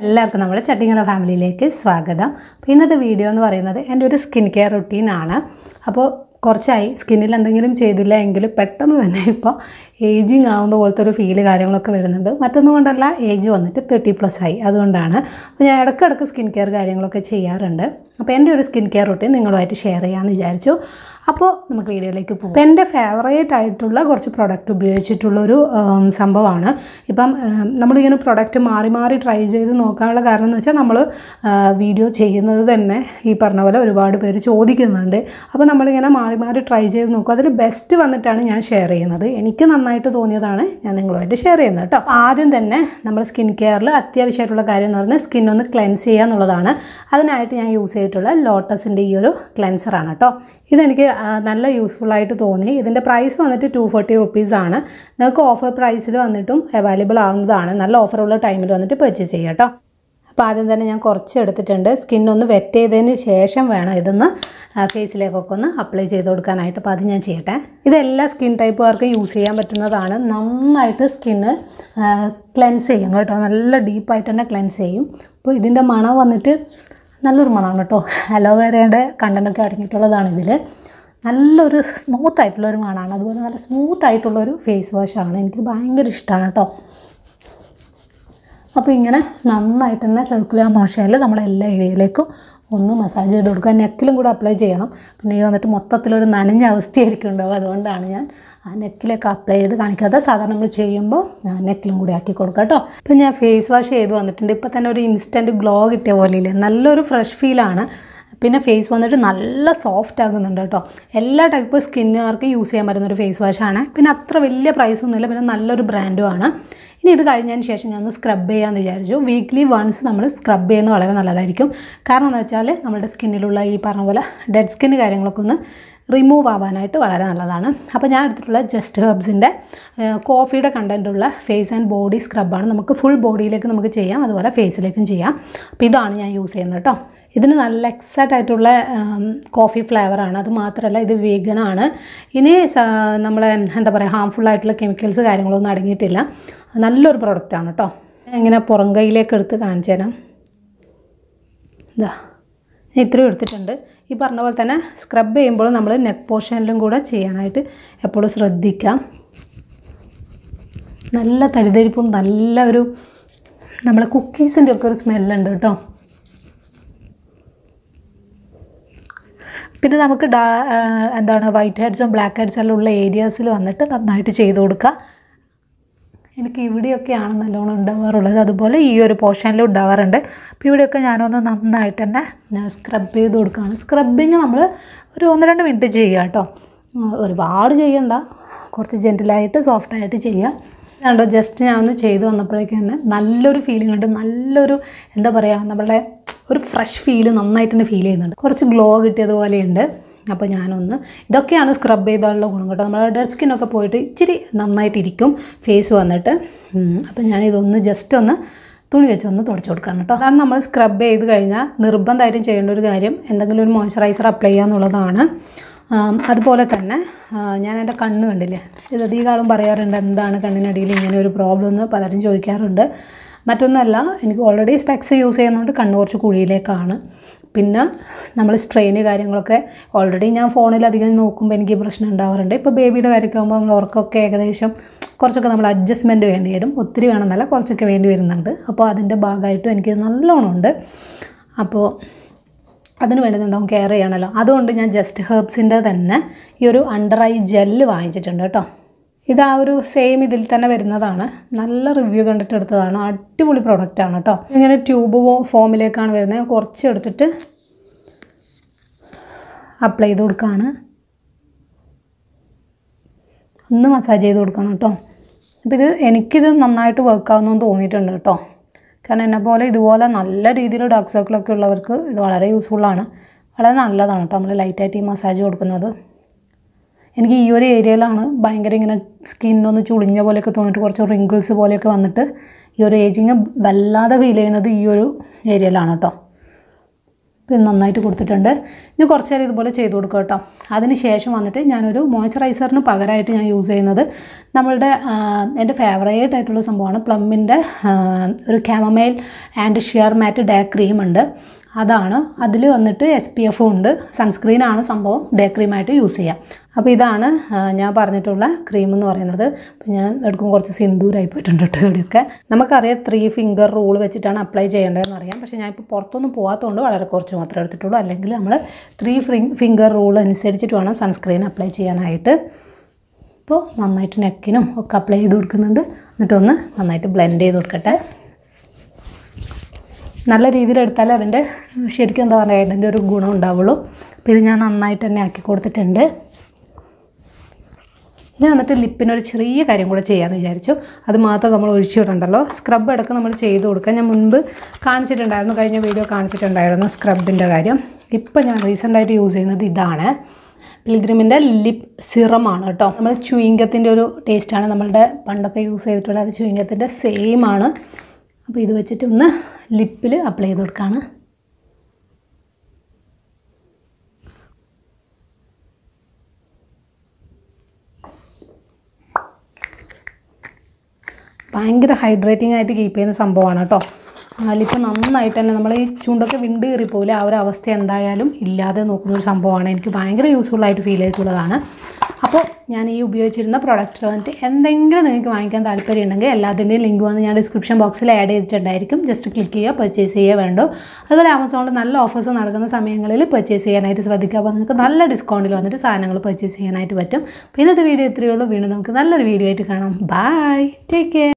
എല്ലാവർക്കും നമ്മുടെ ചട്ടിങ്ങല ഫാമിലിയിലേക്ക് സ്വാഗതം അപ്പോൾ ഇന്നത്തെ വീഡിയോ എന്ന് പറയുന്നത് എൻ്റെ ഒരു സ്കിൻ കെയർ റുട്ടീനാണ് അപ്പോൾ കുറച്ചായി സ്കിന്നിൽ എന്തെങ്കിലും ചെയ്തില്ല എങ്കിൽ പെട്ടെന്ന് തന്നെ ഇപ്പോൾ ഏജിങ് ആവുന്ന പോലത്തെ ഒരു ഫീല് കാര്യങ്ങളൊക്കെ വരുന്നുണ്ട് മറ്റൊന്നും കൊണ്ടല്ല ഏജ് വന്നിട്ട് തേർട്ടി പ്ലസ് ആയി അതുകൊണ്ടാണ് അപ്പോൾ ഞാൻ ഇടയ്ക്കിടയ്ക്ക് സ്കിൻ കെയർ കാര്യങ്ങളൊക്കെ ചെയ്യാറുണ്ട് അപ്പോൾ എൻ്റെ ഒരു സ്കിൻ കെയർ റുട്ടീൻ നിങ്ങളുമായിട്ട് ഷെയർ ചെയ്യാമെന്ന് വിചാരിച്ചു അപ്പോൾ നമുക്ക് വീഡിയോയിലേക്ക് പോകും അപ്പോൾ എൻ്റെ ഫേവറേറ്റ് ആയിട്ടുള്ള കുറച്ച് പ്രൊഡക്റ്റ് ഉപയോഗിച്ചിട്ടുള്ളൊരു ഉം, സംഭവമാണ് ഇപ്പം ഉം, നമ്മളിങ്ങനെ പ്രൊഡക്റ്റ് മാറി മാറി ട്രൈ ചെയ്ത് നോക്കാനുള്ള കാരണം എന്ന് വെച്ചാൽ നമ്മൾ വീഡിയോ ചെയ്യുന്നത് തന്നെ ഈ പറഞ്ഞ പോലെ ഒരുപാട് പേര് ചോദിക്കുന്നുണ്ട് അപ്പോൾ നമ്മളിങ്ങനെ മാറി മാറി ട്രൈ ചെയ്ത് നോക്കും അതിൽ ബെസ്റ്റ് വന്നിട്ടാണ് ഞാൻ ഷെയർ ചെയ്യുന്നത് എനിക്ക് നന്നായിട്ട് തോന്നിയതാണ് ഞാൻ നിങ്ങളുമായിട്ട് ഷെയർ ചെയ്യുന്നത് കേട്ടോ അപ്പോൾ ആദ്യം തന്നെ നമ്മൾ സ്കിൻ കെയറിൽ അത്യാവശ്യമായിട്ടുള്ള കാര്യം എന്ന് പറഞ്ഞാൽ സ്കിൻ ഒന്ന് ക്ലെൻസ് ചെയ്യുക എന്നുള്ളതാണ് അതിനായിട്ട് ഞാൻ യൂസ് ചെയ്തിട്ടുള്ള ലോട്ടസിൻ്റെ ഈ ഒരു ക്ലെൻസറാണ് കേട്ടോ ഇതെനിക്ക് ആ, നല്ല യൂസ്ഫുൾ ആയിട്ട് തോന്നി ഇതിൻ്റെ പ്രൈസ് വന്നിട്ട് ടു ഫോർട്ടി റുപ്പീസാണ് നിങ്ങൾക്ക് ഓഫർ പ്രൈസിൽ വന്നിട്ടും അവൈലബിൾ ആവുന്നതാണ് നല്ല ഓഫറുള്ള ടൈമിൽ വന്നിട്ട് പർച്ചേസ് ചെയ്യാം കേട്ടോ അപ്പോൾ ആദ്യം തന്നെ ഞാൻ കുറച്ച് എടുത്തിട്ടുണ്ട് സ്കിൻ ഒന്ന് വെറ്റ് ചെയ്തതിന് ശേഷം വേണം ഇതൊന്ന് ഫേസിലേക്കൊക്കെ ഒന്ന് അപ്ലൈ ചെയ്ത് കൊടുക്കാനായിട്ട് അപ്പോൾ അത് ഞാൻ ചെയ്യട്ടെ ഇതെല്ലാ സ്കിൻ ടൈപ്പുകാർക്കും യൂസ് ചെയ്യാൻ പറ്റുന്നതാണ് നന്നായിട്ട് സ്കിന്ന് ക്ലെൻസ് ചെയ്യും കേട്ടോ നല്ല ഡീപ്പായിട്ട് തന്നെ ക്ലെൻസ് ചെയ്യും അപ്പോൾ ഇതിൻ്റെ മണം വന്നിട്ട് നല്ലൊരു മണമാണ് കേട്ടോ അലോവേരയുടെ കണ്ടൻറ്റൊക്കെ അടങ്ങിയിട്ടുള്ളതാണ് ഇതിൽ നല്ലൊരു സ്മൂത്ത് ആയിട്ടുള്ളൊരു മണമാണ് അതുപോലെ നല്ല സ്മൂത്ത് ആയിട്ടുള്ളൊരു ഫേസ് വാഷാണ് എനിക്കിത് ഭയങ്കര ഇഷ്ടമാണ് കേട്ടോ അപ്പോൾ ഇങ്ങനെ നന്നായിട്ട് തന്നെ സർക്കുലർ മോഷനിൽ നമ്മൾ എല്ലാ ഏരിയയിലേക്കും ഒന്ന് മസാജ് ചെയ്ത് കൊടുക്കുക നെക്കിലും കൂടെ അപ്ലൈ ചെയ്യണം പിന്നെ ഈ വന്നിട്ട് മൊത്തത്തിലൊരു നനഞ്ഞ അവസ്ഥയായിരിക്കും ഉണ്ടാവും അതുകൊണ്ടാണ് ഞാൻ ആ നെക്കിലൊക്കെ അപ്ലൈ ചെയ്ത് കാണിക്കാതെ സാധാരണ നമ്മൾ ചെയ്യുമ്പോൾ നെക്കിലും കൂടി ആക്കി കൊടുക്കുക കേട്ടോ ഇപ്പം ഞാൻ ഫേസ് വാഷ് ചെയ്ത് വന്നിട്ടുണ്ട് ഇപ്പോൾ തന്നെ ഒരു ഇൻസ്റ്റൻറ്റ് ഗ്ലോ കിട്ടിയ പോലെ ഇല്ലേ നല്ലൊരു ഫ്രഷ് ഫീലാണ് പിന്നെ ഫേസ് വന്നിട്ട് നല്ല സോഫ്റ്റ് ആകുന്നുണ്ട് കേട്ടോ എല്ലാ ടൈപ്പ് സ്കിന്നുകാർക്ക് യൂസ് ചെയ്യാൻ പറ്റുന്ന ഒരു ഫേസ് വാഷാണ് പിന്നെ അത്ര വലിയ പ്രൈസൊന്നുമില്ല പിന്നെ നല്ലൊരു ബ്രാൻഡുമാണ് ഇനി ഇത് കഴിഞ്ഞതിന് ശേഷം ഞാൻ ഒന്ന് സ്ക്രബ് ചെയ്യാമെന്ന് വിചാരിച്ചു വീക്ക്ലി വൺസ് നമ്മൾ സ്ക്രബ് ചെയ്യുന്നത് വളരെ നല്ലതായിരിക്കും കാരണം എന്ന് വെച്ചാൽ നമ്മുടെ സ്കിന്നിലുള്ള ഈ പറഞ്ഞ പോലെ ഡെഡ് സ്കിൻ കാര്യങ്ങളൊക്കെ ഒന്ന് റിമൂവ് ആവാനായിട്ട് വളരെ നല്ലതാണ് അപ്പോൾ ഞാൻ എടുത്തിട്ടുള്ള ജസ്റ്റ് ഹെർബ്സിൻ്റെ കോഫിയുടെ കണ്ടൻറ്റുള്ള ഫേസ് ആൻഡ് ബോഡി സ്ക്രബാണ് നമുക്ക് ഫുൾ ബോഡിയിലേക്ക് നമുക്ക് ചെയ്യാം അതുപോലെ ഫേസിലേക്കും ചെയ്യാം അപ്പോൾ ഇതാണ് ഞാൻ യൂസ് ചെയ്യുന്നത് കേട്ടോ ഇതിന് നല്ല എക്സാക്റ്റ് ആയിട്ടുള്ള കോഫി ഫ്ലേവറാണ് അത് മാത്രമല്ല ഇത് വീഗനാണ് ഇനി സ- നമ്മളെ എന്താ പറയുക ഹാംഫുൾ ആയിട്ടുള്ള കെമിക്കൽസ് കാര്യങ്ങളൊന്നും അടങ്ങിയിട്ടില്ല നല്ലൊരു പ്രൊഡക്റ്റാണ് കേട്ടോ ഇങ്ങനെ പുറം കൈയിലേക്ക് എടുത്ത് കാണിച്ചു തരാം ഇതാ ഞാൻ ഇത്രയും എടുത്തിട്ടുണ്ട് ഈ പറഞ്ഞ പോലെ തന്നെ സ്ക്രബ് ചെയ്യുമ്പോൾ നമ്മൾ നെക്ക് പോർഷനിലും കൂടെ ചെയ്യാനായിട്ട് എപ്പോഴും ശ്രദ്ധിക്കാം നല്ല തരിതരിപ്പും നല്ല ഒരു നമ്മളെ കുക്കീസിൻ്റെ ഒക്കെ ഒരു സ്മെല്ലുണ്ട് കേട്ടോ പിന്നെ നമുക്ക് ഡാ ആ, എന്താണ് വൈറ്റ് ഹെഡ്സും ബ്ലാക്ക് ഹെഡ്സും എല്ലാം ഉള്ള ഏരിയാസിൽ വന്നിട്ട് നന്നായിട്ട് ചെയ്ത് കൊടുക്കുക എനിക്ക് ഇവിടെയൊക്കെയാണ് നല്ലോണം ഉണ്ടാവാറുള്ളത് അതുപോലെ ഈ ഒരു പോർഷനിലും ഉണ്ടാവാറുണ്ട് അപ്പോൾ ഇവിടെയൊക്കെ ഞാനൊന്ന് നന്നായിട്ട് തന്നെ സ്ക്രബ് ചെയ്ത് കൊടുക്കുകയാണ് സ്ക്രബിങ് നമ്മൾ ഒരു ഒന്ന് രണ്ട് മിനിറ്റ് ചെയ്യുക കേട്ടോ ആ, ഒരുപാട് ചെയ്യണ്ട കുറച്ച് ജെൻറ്റിലായിട്ട് സോഫ്റ്റായിട്ട് ചെയ്യുക കണ്ടോ ജസ്റ്റ് ഞാൻ ഒന്ന് ചെയ്ത് വന്നപ്പോഴേക്കും തന്നെ നല്ലൊരു ഫീലിംഗ് ഉണ്ട് നല്ലൊരു എന്താ പറയുക നമ്മളുടെ ഒരു ഫ്രഷ് ഫീല് നന്നായിട്ട് തന്നെ ഫീൽ ചെയ്യുന്നുണ്ട് കുറച്ച് ഗ്ലോ കിട്ടിയതുപോലെയുണ്ട് അപ്പോൾ ഞാനൊന്ന് ഇതൊക്കെയാണ് സ്ക്രബ് ചെയ്താലുള്ള ഗുണം കേട്ടോ നമ്മുടെ ഡെഡ് സ്കിന്നൊക്കെ പോയിട്ട് ഇച്ചിരി നന്നായിട്ടിരിക്കും ഫേസ് വന്നിട്ട് ഉം, അപ്പോൾ ഞാനിതൊന്ന് ജസ്റ്റ് ഒന്ന് തുണി വെച്ച് ഒന്ന് തുടച്ച് കൊടുക്കണം കേട്ടോ അതാണ് നമ്മൾ സ്ക്രബ് ചെയ്ത് കഴിഞ്ഞാൽ നിർബന്ധമായിട്ടും ചെയ്യേണ്ട ഒരു കാര്യം എന്തെങ്കിലും ഒരു മോയ്സ്ചറൈസർ അപ്ലൈ ചെയ്യുക എന്നുള്ളതാണ് ആം, അതുപോലെ തന്നെ ആ, ഞാൻ എൻ്റെ കണ്ണ് കണ്ടില്ലേ ഇത് അധികം പറയാറുണ്ട് എന്താണ് കണ്ണിനടിയിൽ ഇങ്ങനെ ഒരു പ്രോബ്ലം എന്ന് പലരും ചോദിക്കാറുണ്ട് മറ്റൊന്നുമല്ല എനിക്ക് ഓൾറെഡി സ്പെക്സ് യൂസ് ചെയ്യുന്നതുകൊണ്ട് കണ്ണ് കുറച്ച് കുഴിയിലേക്കാണ് പിന്നെ നമ്മൾ സ്ട്രെയിന് കാര്യങ്ങളൊക്കെ ഓൾറെഡി ഞാൻ ഫോണിൽ അധികം നോക്കുമ്പോൾ എനിക്ക് ഈ പ്രശ്നം ഉണ്ടാവാറുണ്ട് ഇപ്പോൾ ബേബിയുടെ കാര്യമൊക്കെ ആകുമ്പോൾ നമ്മൾ ഉറക്കമൊക്കെ ഏകദേശം കുറച്ചൊക്കെ നമ്മൾ അഡ്ജസ്റ്റ്മെൻറ്റ് വേണ്ടി വരും ഒത്തിരി വേണമെന്നല്ല കുറച്ചൊക്കെ വേണ്ടി വരുന്നുണ്ട് അപ്പോൾ അതിൻ്റെ ഭാഗമായിട്ടും എനിക്ക് നല്ലോണം ഉണ്ട് അപ്പോൾ അതിന് വേണ്ടി എന്താവും കെയർ ചെയ്യണമല്ലോ അതുകൊണ്ട് ഞാൻ ജസ്റ്റ് ഹെർബ്സിൻ്റെ തന്നെ ഈ ഒരു അണ്ടർ ഐ ജെല്ല് വാങ്ങിച്ചിട്ടുണ്ട് കേട്ടോ ഇത് ആ ഒരു സെയിം ഇതിൽ തന്നെ വരുന്നതാണ് നല്ല റിവ്യൂ കണ്ടിട്ട് എടുത്തതാണ് അടിപൊളി പ്രൊഡക്റ്റാണ് കേട്ടോ ഇങ്ങനെ ട്യൂബ് ഫോമിലേക്കാണ് വരുന്നത് ഞാൻ കുറച്ച് എടുത്തിട്ട് അപ്ലൈ ചെയ്ത് കൊടുക്കുകയാണ് ഒന്ന് മസാജ് ചെയ്ത് കൊടുക്കണം കേട്ടോ അപ്പോൾ ഇത് എനിക്കിത് നന്നായിട്ട് വർക്ക് ആവുന്നു തോന്നിയിട്ടുണ്ട് കേട്ടോ കാരണം എന്നെ പോലെ ഇതുപോലെ നല്ല രീതിയിൽ ഡാർക്ക് സർക്കിളൊക്കെ ഉള്ളവർക്ക് ഇത് വളരെ യൂസ്ഫുള്ളാണ് വളരെ നല്ലതാണ് കേട്ടോ നമ്മൾ ലൈറ്റായിട്ട് ഈ മസാജ് കൊടുക്കുന്നത് എനിക്ക് ഈ ഒരു ഏരിയയിലാണ് ഭയങ്കര ഇങ്ങനെ സ്കിന്നൊന്ന് ചുളിഞ്ഞ പോലെയൊക്കെ തോന്നിയിട്ട് കുറച്ച് റിങ്കിൾസ് പോലെയൊക്കെ വന്നിട്ട് ഈ ഒരു ഏജിങ് വല്ലാതെ ഫീൽ ചെയ്യുന്നത് ഈ ഒരു ഏരിയയിലാണ് കേട്ടോ ഇപ്പോൾ ഇത് നന്നായിട്ട് കൊടുത്തിട്ടുണ്ട് ഇനി കുറച്ച് നേരം ഇതുപോലെ ചെയ്ത് കൊടുക്കുക കേട്ടോ അതിന് ശേഷം വന്നിട്ട് ഞാനൊരു മോയ്സ്ചറൈസറിന് പകരമായിട്ട് ഞാൻ യൂസ് ചെയ്യുന്നത് നമ്മളുടെ ആ, എൻ്റെ ഫേവറേറ്റ് ആയിട്ടുള്ള സംഭവമാണ് പ്ലമ്മിൻ്റെ ഒരു chamomile and sheer matte day cream ഉണ്ട് അതാണ് അതിൽ വന്നിട്ട് എസ് പി എഫും ഉണ്ട് സൺസ്ക്രീനാണ് സംഭവം ഡേ ക്രീമായിട്ട് യൂസ് ചെയ്യാം അപ്പോൾ ഇതാണ് ആ, ഞാൻ പറഞ്ഞിട്ടുള്ള ക്രീം എന്ന് പറയുന്നത് അപ്പോൾ ഞാൻ എടുക്കും കുറച്ച് സിന്ദൂരായി പോയിട്ടുണ്ട് കേട്ടോ ഇവിടെയൊക്കെ നമുക്കറിയാം ത്രീ ഫിംഗർ റൂൾ വെച്ചിട്ടാണ് അപ്ലൈ ചെയ്യേണ്ടതെന്ന് അറിയാം പക്ഷേ ഞാൻ ഇപ്പോൾ പുറത്തൊന്നും പോകാത്തതുകൊണ്ട് വളരെ കുറച്ച് മാത്രമേ എടുത്തിട്ടുള്ളൂ അല്ലെങ്കിൽ നമ്മൾ ത്രീ ഫിംഗർ റൂൾ അനുസരിച്ചിട്ട് വേണം സൺസ്ക്രീൻ അപ്ലൈ ചെയ്യാനായിട്ട് ഇപ്പോൾ നന്നായിട്ട് നെക്കിനും ഒക്കെ അപ്ലൈ ചെയ്ത് കൊടുക്കുന്നുണ്ട് എന്നിട്ടൊന്ന് നന്നായിട്ട് ബ്ലെൻഡ് ചെയ്ത് കൊടുക്കട്ടെ നല്ല രീതിയിൽ എടുത്താലേ അതിൻ്റെ ശരിക്കും എന്താ പറയുക അതിൻ്റെ ഒരു ഗുണം ഉണ്ടാവുള്ളൂ അപ്പോൾ ഇത് ഞാൻ നന്നായിട്ട് തന്നെ ആക്കി കൊടുത്തിട്ടുണ്ട് ഇനി വന്നിട്ട് ലിപ്പിനൊരു ചെറിയ കാര്യം കൂടെ ചെയ്യാമെന്ന് വിചാരിച്ചു അത് മാത്രം നമ്മൾ ഒഴിച്ചു വിടണ്ടല്ലോ സ്ക്രബ് ഇടയ്ക്ക് നമ്മൾ ചെയ്ത് കൊടുക്കുക ഞാൻ മുൻപ് കാണിച്ചിട്ടുണ്ടായിരുന്നു കഴിഞ്ഞ വീഡിയോ കാണിച്ചിട്ടുണ്ടായിരുന്നു സ്ക്രബിൻ്റെ കാര്യം ഇപ്പം ഞാൻ റീസെൻ്റായിട്ട് യൂസ് ചെയ്യുന്നത് ഇതാണ് പിൽഗ്രിമിൻ്റെ ലിപ് സിറമാണ് കേട്ടോ നമ്മൾ ചുയിങ്കത്തിൻ്റെ ഒരു ടേസ്റ്റാണ് നമ്മളുടെ പണ്ടൊക്കെ യൂസ് ചെയ്തിട്ടുള്ള അത് ചുയിങ്കത്തിൻ്റെ സെയിം ആണ് അപ്പോൾ ഇത് വെച്ചിട്ട് ഒന്ന് ലിപ്പിൽ അപ്ലൈ ചെയ്ത് കൊടുക്കുകയാണ് ഭയങ്കര ഹൈഡ്രേറ്റിംഗ് ആയിട്ട് കീപ്പ് ചെയ്യുന്ന സംഭവമാണ് കേട്ടോ ലിപ്പ് നന്നായിട്ട് തന്നെ നമ്മൾ ഈ ചുണ്ടൊക്കെ വിണ്ട് കയറിപ്പോലെ ആ ഒരു അവസ്ഥ എന്തായാലും ഇല്ലാതെ നോക്കുന്ന ഒരു സംഭവമാണ് എനിക്ക് ഭയങ്കര യൂസ്ഫുൾ ആയിട്ട് ഫീൽ ചെയ്തിട്ടുള്ളതാണ് അപ്പോൾ ഞാൻ ഈ ഉപയോഗിച്ചിരുന്ന പ്രൊഡക്റ്റ് വന്നിട്ട് എന്തെങ്കിലും നിങ്ങൾക്ക് വാങ്ങിക്കാൻ താല്പര്യം ഉണ്ടെങ്കിൽ എല്ലാത്തിൻ്റെയും ലിങ്ക് വന്ന് ഞാൻ ഡിസ്ക്രിപ്ഷൻ ബോക്സിൽ ആഡ് ചെയ്തിട്ടുണ്ടായിരിക്കും ജസ്റ്റ് ക്ലിക്ക് ചെയ്യുക പർച്ചേസ് ചെയ്യുക വേണ്ടോ അതുപോലെ ആമസോണിൽ നല്ല ഓഫേഴ്സ് നടക്കുന്ന സമയങ്ങളിൽ പർച്ചേസ് ചെയ്യാനായിട്ട് ശ്രദ്ധിക്കുക അപ്പോൾ നിങ്ങൾക്ക് നല്ല ഡിസ്കൗണ്ടിൽ വന്നിട്ട് സാധനങ്ങൾ പർച്ചേസ് ചെയ്യാനായിട്ട് പറ്റും അപ്പോൾ ഇന്നത്തെ വീഡിയോ ഇത്രയേ ഉള്ളൂ വീണ്ടും നമുക്ക് നല്ലൊരു വീഡിയോ ആയിട്ട് കാണാം ബൈ ടേക്ക് കെയർ